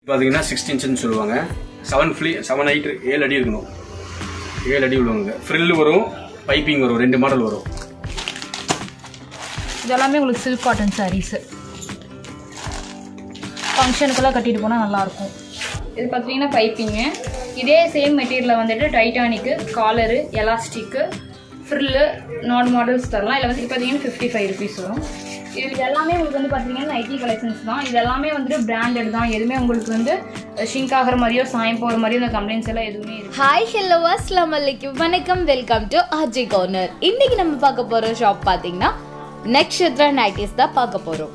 பார்த்தீங்கன்னா சிக்ஸ்டி இன்ச்சுன்னு சொல்லுவாங்க seven flea seven height ஏழு அடி இருக்கணும் ஏழு அடி உள்ளவங்க ஃப்ரில் வரும் பைப்பிங் வரும் ரெண்டு மாடல் வரும் இதெல்லாமே உங்களுக்கு சில்க் காட்டன் சாரீஸு ஃபங்க்ஷனுக்கெல்லாம் கட்டிட்டு போனால் நல்லாயிருக்கும் இது பார்த்தீங்கன்னா பைப்பிங்கு இதே சேம் மெட்டீரியலில் வந்துட்டு Titanic collar elastic frill knot models தரலாம் இதில் வந்து பார்த்தீங்கன்னா ஃபிஃப்டி ஃபைவ் ருபீஸ் வரும் இது எல்லாமே உங்களுக்கு வந்து பார்த்தீங்கன்னா நைட்டி கலெக்ஷன்ஸ் தான் இது எல்லாமே வந்துட்டு பிராண்டட் தான் எதுவுமே உங்களுக்கு வந்து ஷிங்க் ஆகிற மாதிரியோ சாயம் போகிற மாதிரியோ இந்த கம்ப்ளைண்ட்ஸ் எல்லாம் எதுவுமே இருக்கு ஹாய் ஹலோ அஸ்லாம் வலைக்கும் வணக்கம் வெல்கம் டு ஆர்ஜி கார்னர் இன்னைக்கு நம்ம பார்க்க போற ஷாப் பார்த்தீங்கன்னா நக்ஷத்ரா நைட்டிஸ் தான் பார்க்க போறோம்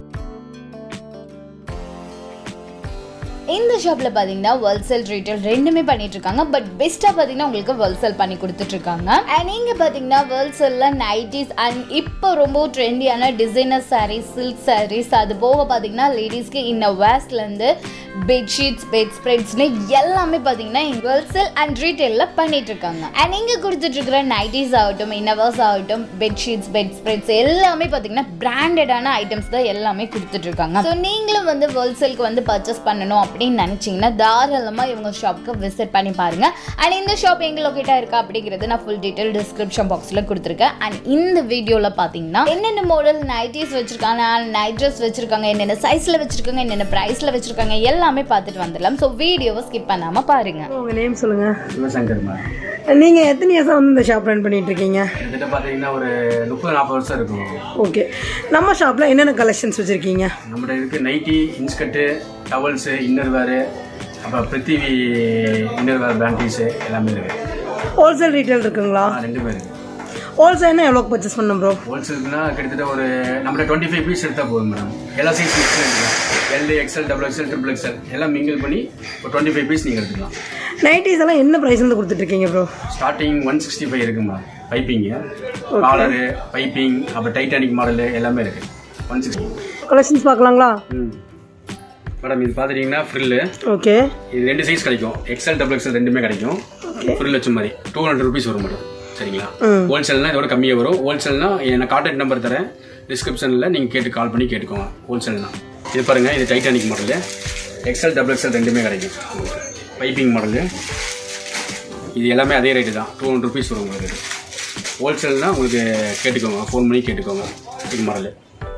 இந்த ஷாப்ல பாத்தீங்கன்னா ஹோல்சேல் ரீட்டைல் ரெண்டுமே பண்ணிட்டு இருக்காங்க பட் பெஸ்டா பாத்தீங்கன்னா உங்களுக்கு ஹோல்சேல் பண்ணி கொடுத்துட்டு இருக்காங்க அண்ட் நீங்க பாத்தீங்கன்னா ஹோல்சேல்ல நைட்டிஸ் அண்ட் இப்போ ரொம்ப ட்ரெண்டியான டிசைனர் சாரீஸ் சில்க் சாரீஸ் அது போக பாத்தீங்கன்னா லேடிஸ்க்கு இன்ன வேஸ்ட்ல இருந்து பெட்ஷீட்ஸ் பெட் ஸ்ப்ரெட்ஸ்னு எல்லாமே பாத்தீங்கன்னா ஹோல்சேல் அண்ட் ரீட்டைல்ல பண்ணிட்டு இருக்காங்க அண்ட் இங்க கொடுத்துட்டு இருக்கிற நைட்டிஸ் ஆகட்டும் இன்னவர்ஸ் ஆகட்டும் பெட்ஷீட்ஸ் பெட் ஸ்ப்ரெட்ஸ் எல்லாமே பாத்தீங்கன்னா பிராண்டடான ஐட்டம்ஸ் தான் எல்லாமே கொடுத்துட்டு இருக்காங்க ஸோ நீங்களும் வந்து ஹோல்சேலுக்கு வந்து பர்ச்சேஸ் பண்ணணும் அப்படின்னு நினைச்சீங்கன்னா தாராளமா இவங்க ஷாப்க்கு விசிட் பண்ணி பாருங்க அண்ட் இந்த ஷாப் எங்க லொக்கேட்டா இருக்கா அப்படிங்கிறது நான் ஃபுல் டீடைல் டிஸ்கிரிப்ஷன் பாக்ஸ்ல கொடுத்துருக்கேன் அண்ட் இந்த வீடியோல பாத்தீங்கன்னா என்னென்ன மாடல் நைட்டிஸ் வச்சிருக்காங்க நைட் ட்ரெஸ் வச்சிருக்காங்க என்னென்ன சைஸ்ல வச்சிருக்காங்க என்னென்ன பிரைஸ்ல வச்சிருக்காங்க எல்லாமே பார்த்துட்டு வந்துடலாம் ஸோ வீடியோவை ஸ்கிப் பண்ணாம பாருங்க உங்க நேம் சொல்லுங்க சிவசங்கர் மேம் நீங்க எத்தனை இயர்ஸா வந்து இந்த ஷாப் ரன் பண்ணிட்டு இருக்கீங்க கிட்டத்தட்ட பார்த்தீங்கன்னா ஒரு முப்பது நாற்பது வருஷம் இருக்கும் ஓகே நம்ம ஷாப்ல என்னென்ன கலெக்ஷன்ஸ் வச்சிருக்கீங்க நம்மகிட்ட இருக்கு nightie inskirt towels inner wear அப்புறம் பிருத்திவி இன்னர் வேர் பேண்டீஸு எல்லாமே இருக்கு ஹோல்சேல் ரீட்டைல் இருக்குங்களா ஆ, ரெண்டுமே இருக்கு ஹோல்சேல்னா எவ்வளோக்கு பர்ச்சேஸ் பண்ணும் ப்ரோ ஹோல்சேல்னா கிட்டத்தட்ட ஒரு நம்மகிட்ட டுவெண்ட்டி ஃபைவ் பீஸ் எடுத்தால் போதும் மேடம் எல்லா சைஸ் மிக்ஸ் எடுக்கலாம் L XL double XL triple XL எல்லாம் மிங்கிள் பண்ணி ஒரு டுவெண்ட்டி ஃபைவ் பீஸ் நீங்கள் எடுத்துக்கலாம் நைட்டிஸ் எல்லாம் என்ன ப்ரைஸ் வந்து கொடுத்துட்டு இருக்கீங்க bro starting one sixty five இருக்கு மேடம் பைப்பிங்கு காலரு பைப்பிங் அப்புறம் டைட்டானிக் மாடலு எல்லாமே இருக்கு ஒன் சிக்ஸ்டி கலெக்ஷன்ஸ் பார்க்கலாங்களா ம் மேடம் இது பார்த்துட்டீங்கன்னா ஃப்ரில்லு ஓகே இது ரெண்டு சைஸ் கிடைக்கும் எக்ஸ்எல் டபுள் எக்ஸ்எல் ரெண்டுமே கிடைக்கும் ஃப்ரில் வச்ச மாதிரி டூ ஹண்ட்ரட் ருபீஸ் வரும் மேடம் சரிங்களா ஹோல்சேல்னா இதோட கம்மியாக வரும் ஹோல்சேல்னா நான் கான்டாக்ட் நம்பர் தரேன் டிஸ்கிரிப்ஷனில் நீங்கள் கேட்டு கால் பண்ணி கேட்டுக்கோங்க ஹோல்சேல்னா இது பாருங்கள் இது Titanic model XL double XL ரெண்டுமே கிடைக்கும் பைப்பிங் மாடலு இது எல்லாமே அதே ரேட்டு தான் டூ ஹண்ட்ரட் ருபீஸ் வரும் உங்களுக்கு ஹோல்சேல்னா உங்களுக்கு கேட்டுக்கோங்க ஃபோன் பண்ணி கேட்டுக்கோங்க இது மாடலு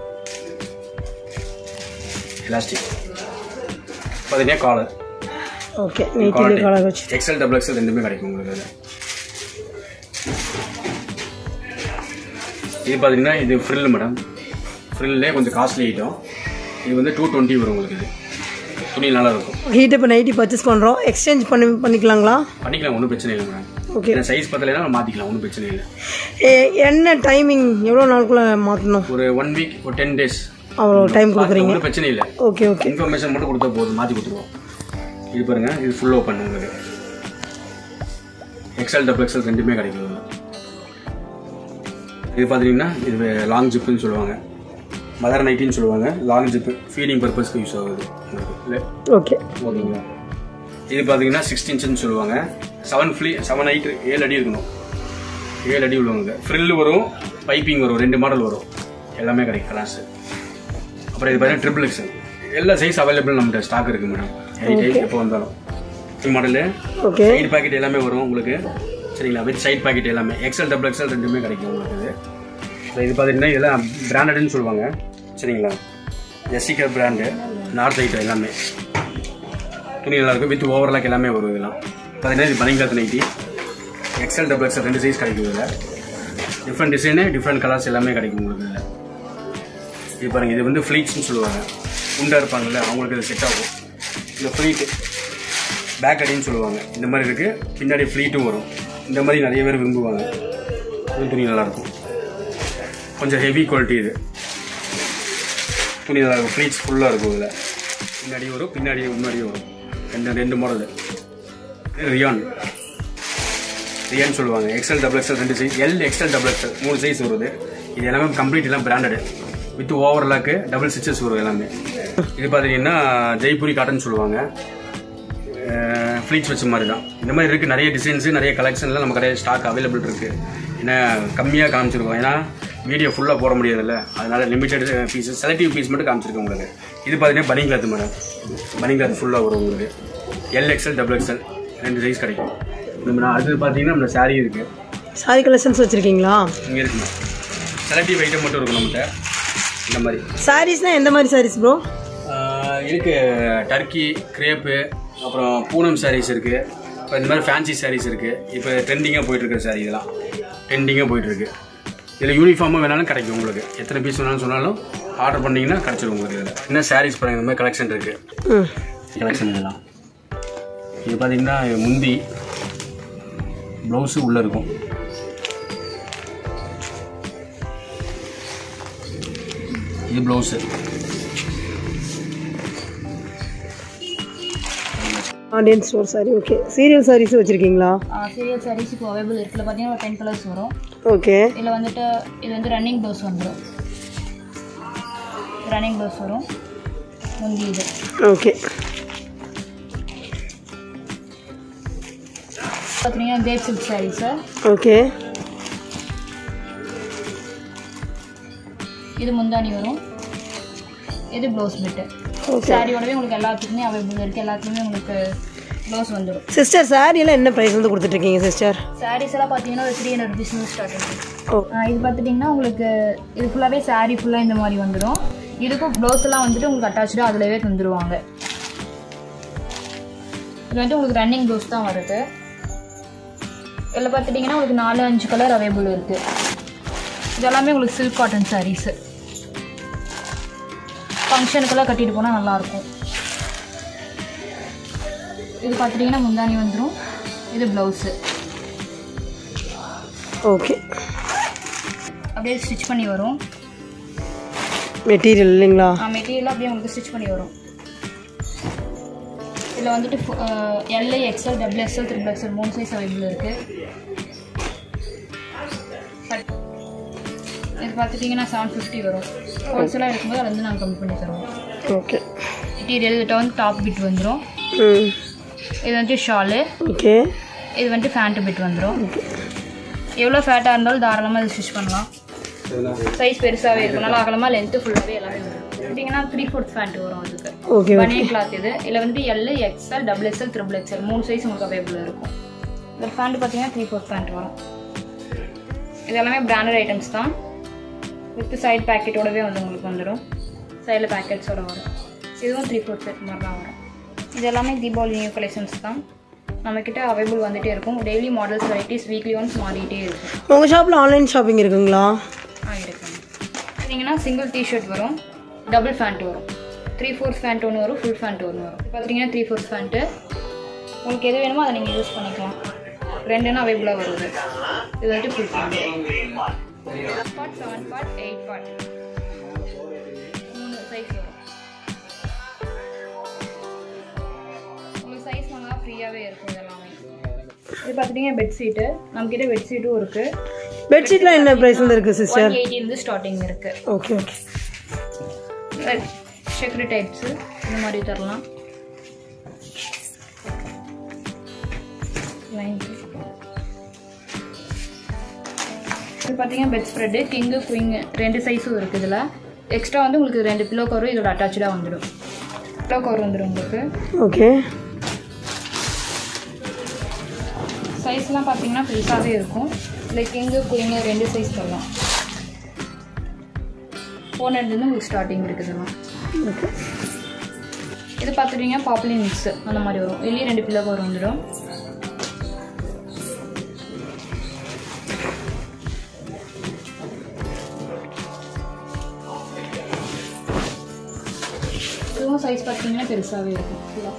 எலாஸ்டிக் பார்த்தீங்கன்னா காலர் ஓகே நைட்டிலே கலர் வச்சு எக்ஸ்எல் டபுள் எக்ஸ்எல் ரெண்டுமே கிடைக்கும் உங்களுக்கு இதுல. இது பார்த்தீங்கன்னா இது ஃப்ரில் மேடம் ஃப்ரில்லே கொஞ்சம் காஸ்ட்லி ஐட்டம் இது வந்து டூ டுவெண்ட்டி வரும் உங்களுக்கு இது துணி நல்லா இருக்கும் ஹீட் இப்போ நைட்டி பர்ச்சேஸ் பண்ணுறோம் எக்ஸ்சேஞ்ச் பண்ணி பண்ணிக்கலாங்களா பண்ணிக்கலாம் ஒன்றும் பிரச்சனை இல்லை மேடம் ஓகே ஏன்னா சைஸ் பத்தலைன்னா நம்ம மாற்றிக்கலாம் ஒன்றும் பிரச்சனை இல்லை ஏ- என்ன டைமிங் எவ்வளோ நாளுக்குள்ள மாற்றணும் ஒரு ஒன் வீக் ஒரு டென் டேஸ் அவ்வளோ டைம் கொடுக்குறீங்க ஒன்றும் பிரச்சனை இல்லை ஓகே ஓகே இன்ஃபர்மேஷன் மட்டும் கொடுத்தா போதும் மாற்றி கொடுத்துருவோம் இது பாருங்க இது ஃபுல் ஓப்பன் உங்களுக்கு எக்ஸ்எல் டபுள் எக்ஸ்எல் ரெண்டுமே கிடைக்கும் இதுல. இது பார்த்தீங்கன்னா இது லாங் ஜிப்புன்னு சொல்லுவாங்க மதர் நைட்டின்னு சொல்லுவாங்க லாங் ஜிப்பு ஃபீடிங் பர்பஸ்க்கு யூஸ் ஆகுது உங்களுக்கு இல்லை ஓகே ஓகேங்களா இது பார்த்தீங்கன்னா சிக்ஸ்டி இன்ச்சுன்னு சொல்லுவாங்க செவன் ஃப்ளீ செவன் ஹைட் ஏழு அடி இருக்கணும் ஏழு அடி உள்ளவங்க ஃப்ரில் வரும் பைப்பிங் வரும் ரெண்டு மாடல் வரும் எல்லாமே கிடைக்கும் கலாஸ் அப்புறம் இது பார்த்தீங்கன்னா ட்ரிபிள் எக்ஸல் எல்லா சைஸ் அவைலபிள் நம்மகிட்ட ஸ்டாக் இருக்கு மேடம் எனி டைம் எப்போ வந்தாலும் இந்த மாடலு ஓகே சைடு பாக்கெட் எல்லாமே வரும் உங்களுக்கு சரிங்களா வித் சைட் பாக்கெட் எல்லாமே எக்ஸல் டபுள் எக்ஸல் ரெண்டுமே கிடைக்கும் உங்களுக்கு இது So இது பார்த்தீங்கன்னா இதெல்லாம் பிராண்டட்னு சொல்லுவாங்க சரிங்களா ஜெசிகா பிராண்டு நார்த் ஐட்டம் எல்லாமே துணி நல்லா இருக்கும் வித் ஓவர்லாக் எல்லாமே வரும் இதெல்லாம் பார்த்தீங்கன்னா இது banian cloth nightie XL double XL ரெண்டு சைஸ் கிடைக்கும் இதில் டிஃப்ரெண்ட் டிசைனு டிஃப்ரெண்ட் கலர்ஸ் எல்லாமே கிடைக்கும் உங்களுக்கு இதில் இது பாருங்க இது வந்து ஃப்ளீட்ஸ்னு சொல்லுவாங்க உண்டா இருப்பாங்கல்ல அவங்களுக்கு இது செட் ஆகும் இந்த ஃப்ளீட்டு பேக் அடின்னு சொல்லுவாங்க இந்த மாதிரி இருக்கு பின்னாடி ஃப்ளீட்டும் வரும் இந்த மாதிரி நிறைய பேர் விரும்புவாங்க இது துணி நல்லா இருக்கும் கொஞ்சம் ஹெவி குவாலிட்டி இது துணி நல்லா இருக்கும் ஃப்ளீட்ஸ் ஃபுல்லாக இருக்கும் இதில் பின்னாடி வரும் பின்னாடி முன்னாடியும் வரும் ரெண்டு ரெண்டு மாடல் இது ரியான் ரியான் சொல்லுவாங்க எக்ஸ்எல் டபுள் எக்ஸ்எல் ரெண்டு size L XL double XL மூணு சைஸ் வருது இது எல்லாமே கம்ப்ளீட் எல்லாம் branded with overlock double stitches வரும் எல்லாமே இது பார்த்தீங்கன்னா ஜெய்ப்பூரி காட்டன் சொல்லுவாங்க ஃப்ளீட்ஸ் வச்ச மாதிரி தான் இந்த மாதிரி இருக்குது நிறைய டிசைன்ஸு நிறைய கலெக்ஷன்லாம் நம்ம கடையில் ஸ்டாக் அவைலபிள் இருக்குது ஏன்னா கம்மியாக காமிச்சிருக்கோம் ஏன்னா வீடியோ ஃபுல்லாக போட முடியாதுல்ல அதனால லிமிட்டட் பீஸஸ் செலக்டிவ் பீஸ் மட்டும் காமிச்சிருக்கோம் உங்களுக்கு இது பார்த்தீங்கன்னா banian cloth madam banian cloth ஃபுல்லாக வரும் உங்களுக்கு எல் எக்ஸ்எல் டபுள் எக்ஸ்எல் ரெண்டு சைஸ் கிடைக்கும் நம்ம அது பார்த்தீங்கன்னா நம்ம saree இருக்குது சாரி கலெக்ஷன்ஸ் வச்சுருக்கீங்களா இங்கே இருக்குங்க செலக்டிவ் ஐட்டம் மட்டும் இருக்கும் நம்மகிட்ட இந்த மாதிரி சாரீஸ்னால் எந்த மாதிரி சாரீஸ் ப்ரோ ஆஹ் இருக்கு டர்க்கி கிரேப்பு அப்புறம் பூனம் சாரீஸ் இருக்குது இப்போ இந்த மாதிரி ஃபேன்சி சாரீஸ் இருக்குது இப்போ ட்ரெண்டிங்காக போயிட்டுருக்க சாரீ இதெல்லாம் ட்ரெண்டிங்காக போயிட்டுருக்கு இதில் யூனிஃபார்மாக வேணாலும் கிடைக்கும் உங்களுக்கு எத்தனை பீஸ் வேணாலும் சொன்னாலும் ஆர்டர் பண்ணிங்கன்னா கிடச்சிடும் உங்களுக்கு இதில் என்ன சாரீஸ் பாருங்க இந்த மாதிரி கலெக்ஷன் இருக்குது ம் கலெக்ஷன் இதெல்லாம் இது பார்த்தீங்கன்னா முந்தி ப்ளவுஸு உள்ளே இருக்கும் இது blouse audience store sari okay serial saris வச்சுருக்கீங்களா சீரியல் சாரீஸ் இப்போ அவைபிள் இருக்குல்ல பார்த்தீங்கன்னா ஒரு டென் கலர்ஸ் வரும் ஓகே இதில் வந்துட்டு இது வந்து ரன்னிங் ப்ளவுஸ் வந்துடும் ரன்னிங் ப்ளவுஸ் வரும் முந்தி இது ஓகே பார்த்தீங்கன்னா தேட் சில்க் சாரீஸு ஓகே இது முந்தானி வரும் இது ப்ளவுஸ் பிட்டு ஓகே சாரியோடவே உங்களுக்கு எல்லாத்துக்குமே அவைபிள் இருக்குது எல்லாத்துக்குமே உங்களுக்கு ப்ளவுஸ் வந்துடும் சிஸ்டர் சாரியெல்லாம் என்ன ப்ரைஸ் வந்து கொடுத்துட்ருக்கீங்க சிஸ்டர் சாரீஸ் எல்லாம் பார்த்தீங்கன்னா ஒரு த்ரீ ஹண்ட்ரட் ருபீஸ் ஸ்டார்ட் ஆகும் ஓ இது பார்த்துட்டிங்கன்னா உங்களுக்கு இது ஃபுல்லாகவே saree ஃபுல்லாக இந்த மாதிரி வந்துடும் இதுக்கும் ப்ளவுஸ் எல்லாம் வந்துட்டு உங்களுக்கு அட்டாச்சாக அதிலவே தந்துடுவாங்க இது வந்து உங்களுக்கு ரன்னிங் ப்ளவுஸ் தான் வருது இதில் பார்த்துட்டிங்கன்னா உங்களுக்கு நாலு அஞ்சு கலர் அவைபிள் இருக்குது இதெல்லாமே உங்களுக்கு சில்க் காட்டன் சாரீஸு ஃபங்க்ஷனுக்கெல்லாம் கட்டிட்டு போனால் நல்லாயிருக்கும் இது பார்த்துட்டிங்கன்னா முந்தானி வந்துடும் இது ப்ளவுஸு ஓகே அப்படியே ஸ்டிச் பண்ணி வரும் மெட்டீரியல் இல்லைங்களா மெட்டீரியல் அப்படியே உங்களுக்கு ஸ்டிச் பண்ணி வரும் இதில் வந்துட்டு L XL double XL triple XL மூணு சைஸ் அவைபிள் இருக்குது இது பார்த்துட்டிங்கன்னா செவன் ஃபிஃப்டி வரும் ஹோல்சேலாக இருக்கும்போது அதை வந்து நாங்கள் கம்மி பண்ணி தருவோம் ஓகே மெட்டீரியல் இதுகிட்ட வந்து டாப் பிட் வந்துடும் ம் இது வந்துட்டு ஷாலு ஓகே இது வந்துட்டு ஃபேண்ட்டு பிட் வந்துடும் எவ்வளோ ஃபேட்டாக இருந்தாலும் தாராளமாக இது ஸ்டிச் பண்ணலாம் சைஸ் பெருசாகவே இருக்கனால அகலமாக லென்த்து ஃபுல்லாகவே எல்லாமே வரும் பார்த்தீங்கன்னா த்ரீ ஃபோர்த் ஃபேண்ட் வரும் அதுக்கு ஓகே பனியன் கிளாத் இது இதில் வந்து L XL double XL triple XL மூணு சைஸ் உங்களுக்கு அவைபிள் இருக்கும் இந்த பேண்ட் பார்த்தீங்கன்னா த்ரீ ஃபோர்த் பேண்ட் வரும் இது எல்லாமே பிராண்டட் ஐட்டம்ஸ் தான் வித் சைடு பேக்கெட்டோடவே வந்து உங்களுக்கு வந்துடும் சைடில் பேக்கெட்ஸோட வரும் இதுவும் த்ரீ ஃபோர்த் செட் மாதிரி தான் வரும் இது எல்லாமே தீபாவளி நியூ கலெக்ஷன்ஸ் தான் நம்மக்கிட்ட அவைபிள் வந்துகிட்டே இருக்கும் daily models varieties weekly once மாறிட்டே இருக்கும் உங்கள் ஷாப்பில் ஆன்லைன் ஷாப்பிங் இருக்குங்களா ஆ இருக்குங்க பார்த்தீங்கன்னா சிங்கிள் டிஷர்ட் வரும் டபுள் ஃபேண்ட் வரும் த்ரீ ஃபோர்த் ஃபேண்ட் ஒன்று வரும் ஃபுல் ஃபேண்ட் ஒன்று வரும் பார்த்தீங்கன்னா த்ரீ ஃபோர்த் ஃபேண்ட்டு உங்களுக்கு எது வேணுமோ அதை நீங்கள் யூஸ் பண்ணிக்கலாம் ரெண்டுன்னா அவைபிளாக வருது இது வந்துட்டு full pant part seven part eight part மூணு சைஸ் வரும் உங்களுக்கு சைஸ் நல்லா ஃப்ரீயாகவே இருக்கும் இதெல்லாமே இது பார்த்துட்டிங்கன்னா பெட்ஷீட்டு நம்மக்கிட்ட பெட்ஷீட்டும் இருக்குது பெட்ஷீட்லாம் என்ன ப்ரைஸ் வந்து இருக்குது சிஸ்டர் ஒன் எயிட்டிலேருந்து ஸ்டார்டிங் இருக்குது ஓகே ஓகே செக்ரி டைப்ஸு இந்த மாதிரி தரலாம் இது பார்த்தீங்கன்னா பெட் ஸ்ப்ரெட்டு கிங்கு குயிங்கு ரெண்டு சைஸும் இருக்குது இதில் எக்ஸ்ட்ரா வந்து உங்களுக்கு ரெண்டு பில்லோ கவரும் இதோட அட்டாச்சாக வந்துடும் பில்லோ கவர் வந்துடும் உங்களுக்கு ஓகே சைஸ்லாம் பார்த்தீங்கன்னா பெருசாகவே இருக்கும் இல்லை கிங்கு குயிங்கு ரெண்டு சைஸ் தரலாம் ஃபோன் இருந்து உங்களுக்கு ஸ்டார்டிங் இருக்குதுலாம் ஓகே இது பார்த்துட்டீங்கன்னா பாப்புலின் மிக்ஸ் அந்த மாதிரி வரும் வெளியே ரெண்டு பில்லோ கவர் வந்துடும் இதுவும் சைஸ் பார்த்தீங்கன்னா பெருசாகவே இருக்கும் ஃபுல்லாக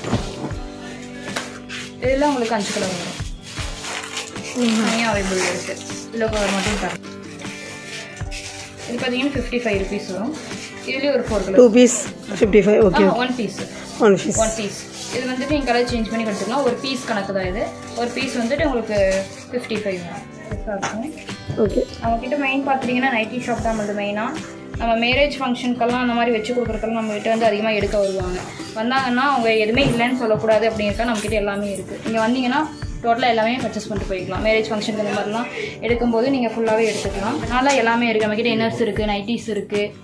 இதெல்லாம் உங்களுக்கு அஞ்சு கலர் வரும் தனியாக அவைபிள் இருக்குது பில்லோ கவர் மட்டும் தரும் இது பார்த்தீங்கன்னா ஃபிஃப்டி ஃபைவ் ருபீஸ் வரும் இதுலேயும் ஒரு four two colour piece fifty five okay one piece one piece one piece இது வந்துட்டு நீங்கள் கலர் சேஞ்ச் பண்ணி கொடுத்துக்கலாம் ஒரு பீஸ் கணக்கு தான் இது ஒரு பீஸ் வந்துட்டு உங்களுக்கு ஃபிஃப்டி ஃபைவ் வரும் பெருசாக இருக்கும் ஓகே நம்மக்கிட்ட மெயின் பார்த்துட்டிங்கன்னா நைட்டி ஷாப் தான் வந்து மெயினாக நம்ம மேரேஜ் ஃபங்க்ஷனுக்கெல்லாம் அந்த மாதிரி வச்சு கொடுக்குறதுக்கெல்லாம் நம்ம கிட்ட வந்து அதிகமாக எடுக்க வருவாங்க வந்தாங்கன்னா அவங்க எதுவுமே இல்லைன்னு சொல்லக்கூடாது அப்படிங்கிறக்க நம்மக்கிட்ட எல்லாமே இருக்குது நீங்கள் வந்தீங்கன்னா டோட்டலாக எல்லாமே பர்ச்சேஸ் பண்ணிட்டு போய்க்கலாம் மேரேஜ் ஃபங்க்ஷனுக்கு இந்த மாதிரிலாம் எடுக்கும்போது நீங்கள் ஃபுல்லாகவே எடுத்துக்கலாம் அதனால் எல்லாமே இருக்குது நம்மக்கிட்ட இன்னர்ஸ் இருக்குது நைட்டிஸ் இருக்குது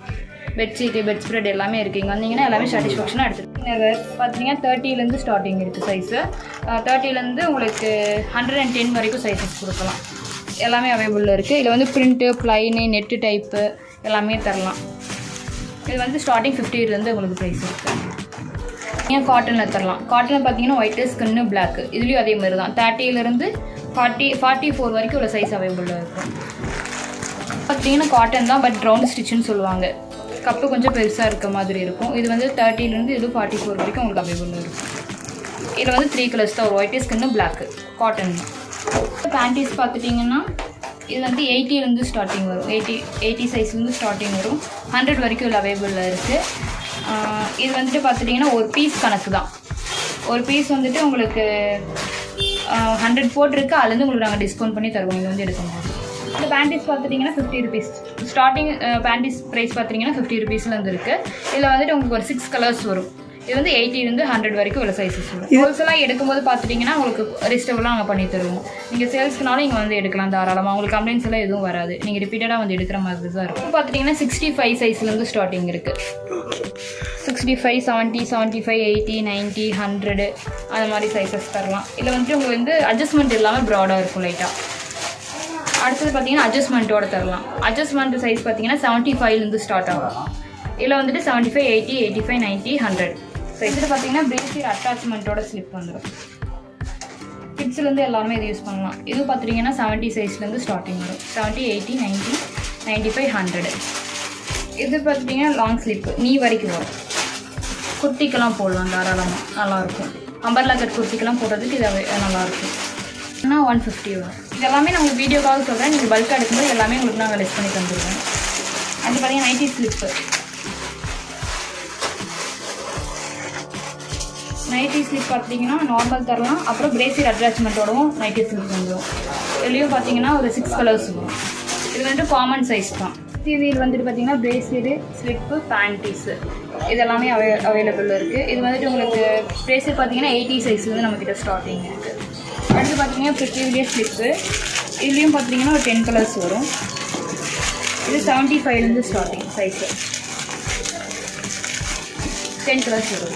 பெட்ஷீட்டு பெட் ஸ்ப்ரெட் எல்லாமே இருக்குது இங்கே வந்தீங்கன்னா எல்லாமே சாட்டிஸ்ஃபேக்ஷனாக எடுத்துருக்கீங்க பார்த்தீங்கன்னா தேர்ட்டிலேருந்து ஸ்டார்டிங் இருக்குது சைஸு தேர்ட்டிலேருந்து உங்களுக்கு ஹண்ட்ரட் அண்ட் டென் வரைக்கும் சைஸஸ் கொடுக்கலாம் எல்லாமே அவைலபிளில் இருக்குது இதில் வந்து பிரிண்ட்டு ப்ளைனு நெட்டு டைப்பு எல்லாமே தரலாம் இது வந்து ஸ்டார்டிங் ஃபிஃப்டிலேருந்து உங்களுக்கு ப்ரைஸ் இருக்குது ஏன் காட்டனில் தரலாம் காட்டனில் பார்த்தீங்கன்னா ஒயிட்டு ஸ்கின்னு பிளாக்கு இதுலேயும் அதே மாதிரி தான் தேர்ட்டியிலேருந்து ஃபார்ட்டி ஃபார்ட்டி ஃபோர் வரைக்கும் உள்ள சைஸ் அவைலபிளில் இருக்கும் பார்த்தீங்கன்னா காட்டன் தான் பட் ரவுண்ட் ஸ்டிச்சுன்னு சொல்லுவாங்க கப்பு கொஞ்சம் பெருசாக இருக்க மாதிரி இருக்கும் இது வந்து தேர்ட்டிலேருந்து இது ஃபார்ட்டி ஃபோர் வரைக்கும் உங்களுக்கு அவைலபிள் இருக்கும் இதில் வந்து த்ரீ கலர்ஸ் தான் ஒரு ஒயிட்டு ஸ்கின்னு பிளாக்கு காட்டன் தான் பேண்டீஸ் பார்த்துட்டிங்கன்னா இது வந்து எயிட்டிலேருந்து ஸ்டார்டிங் வரும் எயிட்டி எயிட்டி சைஸ்லேருந்து ஸ்டார்டிங் வரும் ஹண்ட்ரட் வரைக்கும் இதில் அவைலபிளில் இருக்குது இது வந்துட்டு பார்த்துட்டிங்கன்னா ஒரு பீஸ் கணக்கு தான் ஒரு பீஸ் வந்துட்டு உங்களுக்கு ஹண்ட்ரட் போட்டிருக்கு அதுலேருந்து உங்களுக்கு நாங்கள் டிஸ்கவுண்ட் பண்ணி தருவோம் இது வந்து எடுக்கும்போது இந்த பேண்டீஸ் பார்த்துட்டிங்கன்னா fifty rupees starting panties price பார்த்துட்டிங்கன்னா ஃபிஃப்டி ருபீஸ்லேருந்து இருக்குது இதில் வந்துட்டு உங்களுக்கு ஒரு சிக்ஸ் கலர்ஸ் வரும் இது வந்து எயிட்டிலேருந்து ஹண்ட்ரட் வரைக்கும் உள்ள சைஸஸ் வரும் ஹோல்சேலாக எடுக்கும்போது பார்த்துட்டிங்கன்னா உங்களுக்கு ரிஸ்டபுளாக நாங்கள் பண்ணி தருவோம் நீங்கள் சேல்ஸ்க்குனாலும் இங்கே வந்து எடுக்கலாம் தாராளமாக உங்களுக்கு கம்ப்ளைண்ட்ஸ் எல்லாம் எதுவும் வராது நீங்கள் ரிப்பீட்டடாக வந்து எடுக்கிற மாதிரி தான் இருக்கும் பார்த்துட்டிங்கன்னா சிக்ஸ்டி ஃபைவ் சைஸ்லேருந்து ஸ்டார்டிங் இருக்குது sixty five seventy seventy five eighty ninety hundred அந்த மாதிரி சைஸஸ் தரலாம் இதில் வந்துட்டு உங்களுக்கு வந்து அட்ஜஸ்ட்மெண்ட் இல்லாமல் ப்ராடாக இருக்கும் லைட்டாக அடுத்தது பார்த்தீங்கன்னா அட்ஜஸ்ட்மெண்ட்டோட தரலாம் அட்ஜஸ்ட்மெண்ட் சைஸ் பார்த்தீங்கன்னா செவன்ட்டி ஃபைவ்லேருந்து ஸ்டார்ட் ஆகும் இதில் வந்துட்டு seventy five eighty eighty five ninety hundred so இதில் பார்த்தீங்கன்னா பிரேசியர் அட்டாச்மெண்ட்டோட ஸ்லிப் வந்துடும் கிட்ஸ்லேருந்து எல்லாமே இது யூஸ் பண்ணலாம் இது பார்த்தீங்கன்னா செவன்ட்டி சைஸ்லேருந்து ஸ்டார்டிங் வரும் seventy eighty ninety ninety five hundred இது பார்த்தீங்கன்னா லாங் ஸ்லிப் நீ வரைக்கும் வரும் குர்த்திக்கெல்லாம் போடலாம் தாராளமாக நல்லாயிருக்கும் அம்பர்லா கட் குர்த்திக்கெல்லாம் போடுறதுக்கு இது அவை- நல்லாயிருக்கும் ஆனால் ஒன் ஃபிஃப்டி வரும் இது எல்லாமே நான் உங்களுக்கு வீடியோக்காக சொல்கிறேன் நீங்கள் பல்காக எடுக்கும்போது எல்லாமே உங்களுக்கு நாங்கள் லிஸ்ட் பண்ணி தந்துடுவேன் அது பார்த்தீங்கன்னா நைட்டி ஸ்லிப்பு நைட்டி ஸ்லிப் பார்த்தீங்கன்னா நார்மல் தரலாம் அப்புறம் பிரேசியர் அட்டாச்மெண்ட்டோடவும் நைட்டி ஸ்லிப் வந்துடும் இதுலேயும் பார்த்தீங்கன்னா ஒரு சிக்ஸ் கலர்ஸ் வரும் இது வந்துட்டு காமன் சைஸ் தான் இது வந்துட்டு பார்த்தீங்கன்னா பிரேசியரு ஸ்லிப்பு பேண்டீஸு இது எல்லாமே அவை அவைலபிள் இருக்குது இது வந்துட்டு உங்களுக்கு பிரேசியர் பார்த்தீங்கன்னா எயிட்டி சைஸ்லேருந்து நம்மக்கிட்ட ஸ்டார்டிங் இருக்குது அடுத்து பார்த்தீங்கன்னா ப்ரிட்டிவிலியே ஸ்லிப்பு இதுலேயும் பார்த்தீங்கன்னா ஒரு டென் கலர்ஸ் வரும் இது செவன்ட்டி ஃபைவ்லேருந்து ஸ்டார்டிங் சைஸு டென் கலர்ஸ் வரும்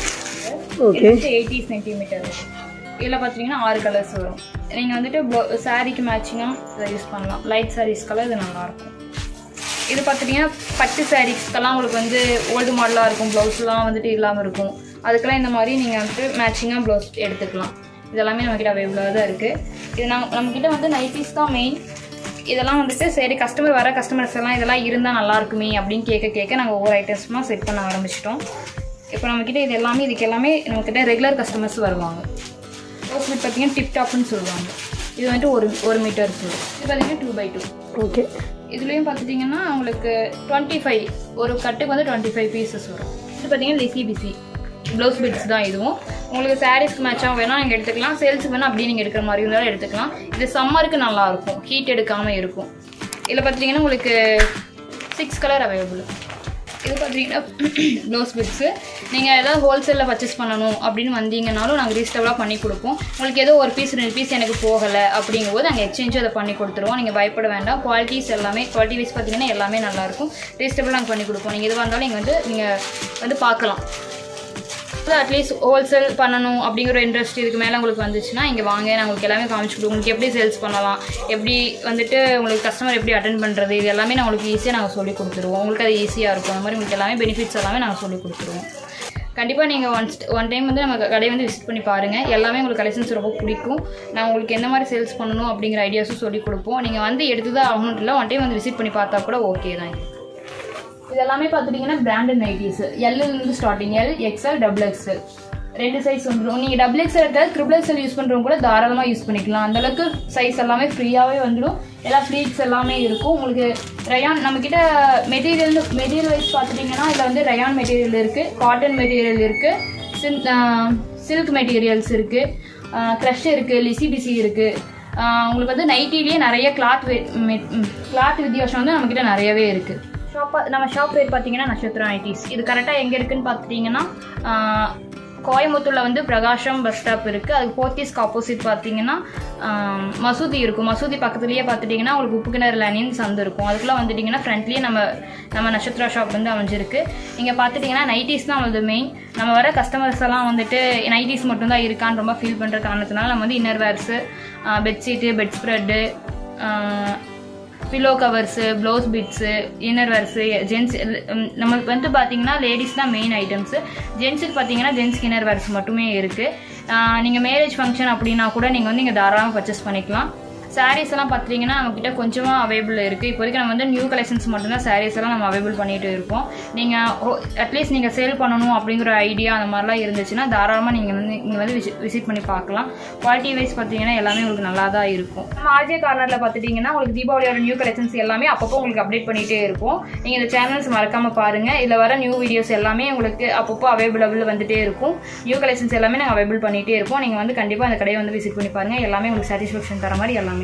ஓகே எயிட்டி சென்டிமீட்டர் இதில் பார்த்தீங்கன்னா ஆறு கலர்ஸ் வரும் நீங்கள் வந்துட்டு ப்ளோ சாரீக்கு மேட்சிங்காக இதை யூஸ் பண்ணலாம் லைட் சாரீஸ்க்கெல்லாம் இது நல்லாயிருக்கும் இது பார்த்துட்டிங்கன்னா பட்டு சாரீஸ்க்கெல்லாம் உங்களுக்கு வந்து ஓல்டு மாடலாக இருக்கும் ப்ளவுஸ்லாம் வந்துட்டு இல்லாமல் இருக்கும் அதுக்கெல்லாம் இந்த மாதிரி நீங்கள் வந்துட்டு மேட்சிங்காக ப்ளவுஸ் எடுத்துக்கலாம் இதெல்லாமே நம்மக்கிட்ட அவைலபிளாக தான் இருக்குது இது நாங்கள் நம்மக்கிட்ட வந்து நைட்டிஸ் தான் மெயின் இதெல்லாம் வந்துட்டு சரி கஸ்டமர் வர கஸ்டமர்ஸ் எல்லாம் இதெல்லாம் இருந்தால் நல்லா இருக்குமே அப்படின்னு கேட்க கேட்க நாங்கள் ஒவ்வொரு ஐட்டம்ஸுமாக செட் பண்ண ஆரம்பிச்சிட்டோம் இப்போ நம்மக்கிட்ட இது எல்லாமே இதுக்கு எல்லாமே நம்மக்கிட்ட ரெகுலர் கஸ்டமர்ஸ் வருவாங்க ஓஸ்மெட் பார்த்தீங்கன்னா டிப் டாப்னு சொல்லுவாங்க இது வந்துட்டு ஒரு ஒரு மீட்டர் வரும் இது பார்த்தீங்கன்னா டூ பை டூ ஓகே இதுலேயும் பார்த்துட்டிங்கன்னா உங்களுக்கு டுவெண்ட்டி ஃபைவ் ஒரு கட்டுக்கு வந்து டுவெண்ட்டி ஃபைவ் பீசஸ் வரும் இது பார்த்தீங்கன்னா லிசி பிசி ப்ளவுஸ் பிட்ஸ் தான் இதுவும் உங்களுக்கு சாரீஸ்க்கு மேட்சாக வேணால் நீங்கள் எடுத்துக்கலாம் சேல்ஸுக்கு வேணால் அப்படியே நீங்கள் எடுக்கிற மாதிரி இருந்தாலும் எடுத்துக்கலாம் இது சம்மருக்கு நல்லா இருக்கும் ஹீட் எடுக்காமல் இருக்கும் இதில் பார்த்தீங்கன்னா உங்களுக்கு சிக்ஸ் கலர் அவைலபிள் இது பார்த்தீங்கன்னா ப்ளவுஸ் பிட்ஸு நீங்கள் ஏதாவது ஹோல்சேலில் பர்ச்சேஸ் பண்ணணும் அப்படின்னு வந்தீங்கனாலும் நாங்கள் ரீஸ்டபிளாக பண்ணி கொடுப்போம் உங்களுக்கு ஏதோ ஒரு பீஸ் ரெண்டு பீஸ் எனக்கு போகலை அப்படிங்கும்போது நாங்கள் எக்ஸ்சேஞ்சும் அதை பண்ணி கொடுத்துருவோம் நீங்கள் பயப்பட வேண்டாம் குவாலிட்டிஸ் எல்லாமே குவாலிட்டி வைஸ் பார்த்தீங்கன்னா எல்லாமே நல்லாயிருக்கும் ரீஸ்டபிள் நாங்கள் பண்ணி கொடுப்போம் நீங்கள் எதுவாக இருந்தாலும் நீங்கள் வந்து நீங்கள் வந்து பார்க்கலாம் அட்லீஸ்ட் ஹோல்சேல் பண்ணணும் அப்படிங்கிற இன்ட்ரெஸ்ட் இதுக்கு மேலே உங்களுக்கு வந்துச்சுன்னா இங்கே வாங்க நான் உங்களுக்கு எல்லாமே காமிச்சு கொடுப்போம் உங்களுக்கு எப்படி சேல்ஸ் பண்ணலாம் எப்படி வந்துட்டு உங்களுக்கு கஸ்டமர் எப்படி அட்டன் பண்ணுறது இது எல்லாமே நான் உங்களுக்கு ஈஸியாக நாங்கள் சொல்லி கொடுத்துருவோம் உங்களுக்கு அது ஈஸியாக இருக்கும் அந்த மாதிரி உங்களுக்கு எல்லாமே பெனிஃபிட்ஸ் எல்லாமே நாங்கள் சொல்லி கொடுத்துருவோம் கண்டிப்பாக நீங்கள் ஒன் ஒன் டைம் வந்து நம்ம கடையை வந்து விசிட் பண்ணி பாருங்கள் எல்லாமே உங்களுக்கு கலெக்ஷன்ஸ் ரொம்ப பிடிக்கும் நான் உங்களுக்கு எந்த மாதிரி சேல்ஸ் பண்ணணும் அப்படிங்கிற ஐடியாஸும் சொல்லி கொடுப்போம் நீங்கள் வந்து எடுத்து தான் ஆகணும் இல்லை ஒன் டைம் வந்து விசிட் பண்ணி பார்த்தா கூட ஓகே தான் இது எல்லாமே பார்த்துட்டிங்கன்னா பிராண்டட் நைட்டிஸ் எல்லிருந்து starting L XL double XL ரெண்டு சைஸ் வந்துடும் நீங்கள் டபுள் எக்ஸ்எல் இருக்காது ட்ரிபிள் எக்ஸ்எல் யூஸ் பண்ணுறவங்க கூட தாராளமாக யூஸ் பண்ணிக்கலாம் அந்த அளவுக்கு சைஸ் எல்லாமே ஃப்ரீயாகவே வந்துடும் எல்லா ஃப்ளீட்ஸ் எல்லாமே இருக்கும் உங்களுக்கு ரயான் நம்மக்கிட்ட மெட்டீரியல் மெட்டீரியல் வைஸ் பார்த்துட்டிங்கன்னா இதில் வந்து ரயான் மெட்டீரியல் இருக்குது காட்டன் மெட்டீரியல் இருக்குது சில்க் மெட்டீரியல்ஸ் இருக்குது க்ரஷ் இருக்குது லிசி பிசி இருக்குது உங்களுக்கு வந்து நைட்டிலேயே நிறைய கிளாத் கிளாத் வித்தியாசம் வந்து நம்மக்கிட்ட நிறையவே இருக்குது ஷாப் நம்ம ஷாப் பேர் பார்த்தீங்கன்னா நட்சத்திரம் ஐடிஸ் இது கரெக்டாக எங்கே இருக்குன்னு பார்த்துட்டிங்கன்னா கோயம்புத்தூரில் வந்து பிரகாஷம் பஸ் ஸ்டாப் இருக்குது அதுக்கு போத்தீஸ்க்கு ஆப்போசிட் பார்த்தீங்கன்னா ஆம், மசூதி இருக்கும் மசூதி பக்கத்துலேயே பார்த்துட்டிங்கன்னா உங்களுக்கு உப்பு கிணறு லேனின்னு சந்து இருக்கும் அதுக்குள்ளே வந்துட்டிங்கன்னா ஃப்ரண்ட்லேயே நம்ம நம்ம நட்சத்திரா ஷாப் வந்து அமைஞ்சிருக்கு இங்கே பார்த்துட்டிங்கன்னா நைட்டிஸ் தான் வந்து மெயின் நம்ம வர கஸ்டமர்ஸ் எல்லாம் வந்துட்டு நைட்டிஸ் மட்டும்தான் இருக்கான்னு ரொம்ப ஃபீல் பண்ணுற காரணத்தினால நம்ம வந்து inner wears bedsheet bed spread pillow covers blouse bits inner wears gents நமக்கு வந்து பார்த்தீங்கன்னா லேடிஸ் தான் மெயின் ஐட்டம்ஸு ஜென்ஸுக்கு பார்த்தீங்கன்னா ஜென்ஸ் இன்னர் வேர்ஸ் மட்டுமே இருக்குது நீங்கள் மேரேஜ் ஃபங்க்ஷன் அப்படின்னா கூட நீங்கள் வந்து இங்கே தாராளமாக பர்ச்சேஸ் பண்ணிக்கலாம் சாரீஸ் எல்லாம் பார்த்தீங்கன்னா நம்மக்கிட்ட கொஞ்சமாக அவைபிள் இருக்குது இப்போதைக்கு நம்ம வந்து நியூ கலெக்ஷன்ஸ் மட்டும்தான் சாரீஸ் எல்லாம் நம்ம அவைபிள் பண்ணிட்டு இருக்கோம் நீங்கள் அட்லீஸ்ட் நீங்கள் சேல் பண்ணணும் அப்படிங்கிற ஐடியா அந்த மாதிரிலாம் இருந்துச்சுன்னா தாராளமாக நீங்கள் வந்து இங்கே வந்து விசிட் பண்ணி பார்க்கலாம் குவாலிட்டி வைஸ் பார்த்தீங்கன்னா எல்லாமே உங்களுக்கு நல்லா தான் இருக்கும் நம்ம ஆர்ஜே கார்னரில் பார்த்துட்டிங்கன்னா உங்களுக்கு தீபாவளியோட நியூ கலெக்ஷன்ஸ் எல்லாமே அப்பப்போ உங்களுக்கு அப்டேட் பண்ணிகிட்டே இருக்கும் நீங்கள் இந்த சேனல்ஸ் மறக்காமல் பாருங்கள் இதில் வர நியூ வீடியோஸ் எல்லாமே உங்களுக்கு அப்பப்போ அவைபிளபிள் வந்துட்டே இருக்கும் நியூ கலெக்ஷன்ஸ் எல்லாமே நாங்கள் அவைபிள் பண்ணிகிட்டே இருப்போம் நீங்கள் வந்து கண்டிப்பாக அந்த கடையை வந்து விசிட் பண்ணி பாருங்கள் எல்லாமே உங்களுக்கு சாட்டிஸ்ஃபேக்ஷன் தர மாதிரி எல்லாமே